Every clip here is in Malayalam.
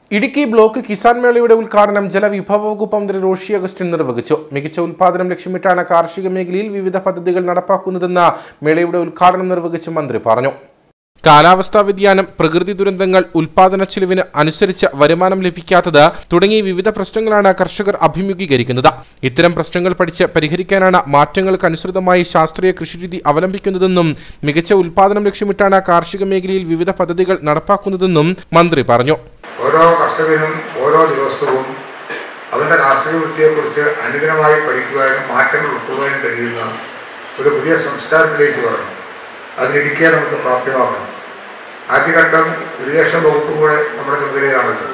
ഇടുക്കി ബ്ലോക്ക് കിസാൻ മേളയുടെ ഉദ്ഘാടനം ജലവിഭവ വകുപ്പ് മന്ത്രി റോഷി അഗസ്റ്റിൻ നിർവഹിച്ചു മികച്ച ഉൽപാദനം ലക്ഷ്യമിട്ടാണ് കാർഷിക മേഖലയിൽ വിവിധ പദ്ധതികൾ നടപ്പാക്കുന്നതെന്ന് മേളയുടെ ഉദ്ഘാടനം നിർവഹിച്ച് മന്ത്രി പറഞ്ഞു കാലാവസ്ഥാ വ്യതിയാനം പ്രകൃതി ദുരന്തങ്ങൾ ഉൽപാദന ചെലവിന് അനുസരിച്ച് വരുമാനം ലഭിക്കാത്തത് തുടങ്ങിയ വിവിധ പ്രശ്നങ്ങളാണ് കർഷകർ അഭിമുഖീകരിക്കുന്നത് ഇത്തരം പ്രശ്നങ്ങൾ പഠിച്ച് പരിഹരിക്കാനാണ് മാറ്റങ്ങൾക്ക് അനുസൃതമായി ശാസ്ത്രീയ കൃഷിരീതി അവലംബിക്കുന്നതെന്നും മികച്ച ഉൽപാദനം ലക്ഷ്യമിട്ടാണ് കാർഷിക മേഖലയിൽ വിവിധ പദ്ധതികൾ നടപ്പാക്കുന്നതെന്നും മന്ത്രി പറഞ്ഞു ഓരോ കർഷകനും ഓരോ ദിവസവും അവൻ്റെ കാർഷിക വൃത്തിയെക്കുറിച്ച് അനുദിനമായി പഠിക്കുവാനും മാറ്റങ്ങൾ ഉൾക്കൊള്ളുവാനും കഴിയുന്ന ഒരു പുതിയ സംസ്കാരത്തിലേക്ക് വരണം അതിനിടിക്കാൻ നമുക്ക് പ്രാപ്യമാക്കണം ആദ്യഘട്ടം ഇറിഗേഷൻ വകുപ്പും കൂടെ നമ്മുടെ ചുമതലയിലാണല്ലോ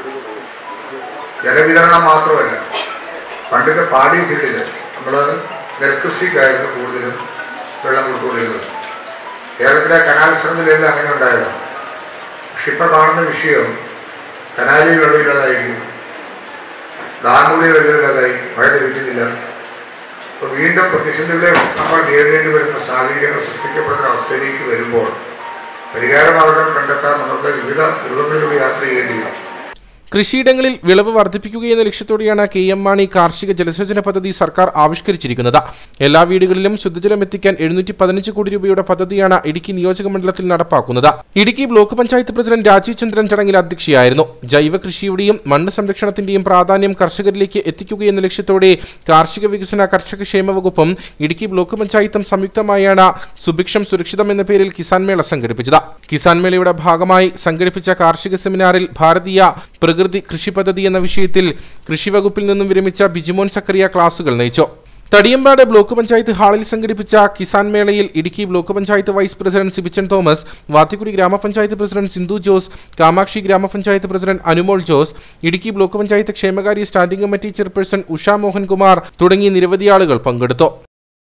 ജലവിതരണം മാത്രമല്ല പണ്ടിന്റെ പാടി ഫീൽഡിൽ നമ്മൾ നെൽകൃഷിക്കായിരുന്നു കൂടുതലും വെള്ളം കൊടുത്തുകൊണ്ടിരുന്നത് കേരളത്തിലെ കനാൽ ശ്രമത്തിലെല്ലാം അങ്ങനെ ഉണ്ടായതാണ് പക്ഷെ ഇപ്പം കാണുന്ന വിഷയം കനാലിൽ വെള്ളമില്ലാതായിരിക്കും ഡാമുകളിൽ വെള്ളമില്ലാതായി മഴ ലഭിക്കുന്നില്ല അപ്പോൾ വീണ്ടും പ്രതിസന്ധികളെ നമ്മൾ നേരിടേണ്ടി വരുന്ന സാഹചര്യങ്ങൾ സൃഷ്ടിക്കപ്പെടുന്ന അവസ്ഥയിലേക്ക് വരുമ്പോൾ പരിഹാരമാർഗം കണ്ടെത്താൻ നമുക്ക് വിവിധ രൂപങ്ങളിലൂടെ യാത്ര ചെയ്യേണ്ടി വരും കൃഷിയിടങ്ങളിൽ വിളവ് വർദ്ധിപ്പിക്കുകയെന്ന ലക്ഷ്യത്തോടെയാണ് കെ എം മാണി കാർഷിക ജലസേചന പദ്ധതി സർക്കാർ ആവിഷ്കരിച്ചിരിക്കുന്നത് എല്ലാ വീടുകളിലും ശുദ്ധജലം എത്തിക്കാൻ എഴുന്നൂറ്റി പതിനഞ്ച് കോടി രൂപയുടെ പദ്ധതിയാണ് ഇടുക്കി നിയോജക മണ്ഡലത്തിൽ നടപ്പാക്കുന്നത് ഇടുക്കി ബ്ലോക്ക് പഞ്ചായത്ത് പ്രസിഡന്റ് രാജീവ് ചന്ദ്രൻ ചടങ്ങിൽ അധ്യക്ഷയായിരുന്നു ജൈവ കൃഷിയുടെയും മണ്ണ് സംരക്ഷണത്തിന്റെയും പ്രാധാന്യം കർഷകരിലേക്ക് എത്തിക്കുകയെന്ന ലക്ഷ്യത്തോടെ കാർഷിക വികസന കർഷക ക്ഷേമ വകുപ്പും ഇടുക്കി ബ്ലോക്ക് പഞ്ചായത്തും സംയുക്തമായാണ് സുഭിക്ഷം സുരക്ഷിതം എന്ന പേരിൽ കിസാൻ മേള സംഘടിപ്പിച്ചത് കിസാൻ മേളയുടെ ഭാഗമായി സംഘടിപ്പിച്ച കാർഷിക സെമിനാറിൽ ഭാരതീയ പ്രകൃതി കൃഷി പദ്ധതി എന്ന വിഷയത്തിൽ കൃഷി വകുപ്പിൽ നിന്നും വിരമിച്ച ബിജിമോൻ സക്കറിയ ക്ലാസുകൾ നയിച്ചു തടിയമ്പാട് ബ്ലോക്ക് പഞ്ചായത്ത് ഹാളിൽ സംഘടിപ്പിച്ച കിസാൻ മേളയിൽ Idukki block panchayat vice president Sibichan Thomas Vathikudy ഗ്രാമപഞ്ചായത്ത് പ്രസിഡന്റ് സിന്ധു ജോസ് കാമാക്ഷി ഗ്രാമപഞ്ചായത്ത് പ്രസിഡന്റ് അനുമോൾ ജോസ് ഇടുക്കി ബ്ലോക്ക് പഞ്ചായത്ത് ക്ഷേമകാര്യ standing committee chairperson Usha Mohankumar തുടങ്ങി നിരവധി ആളുകൾ പങ്കെടുത്തു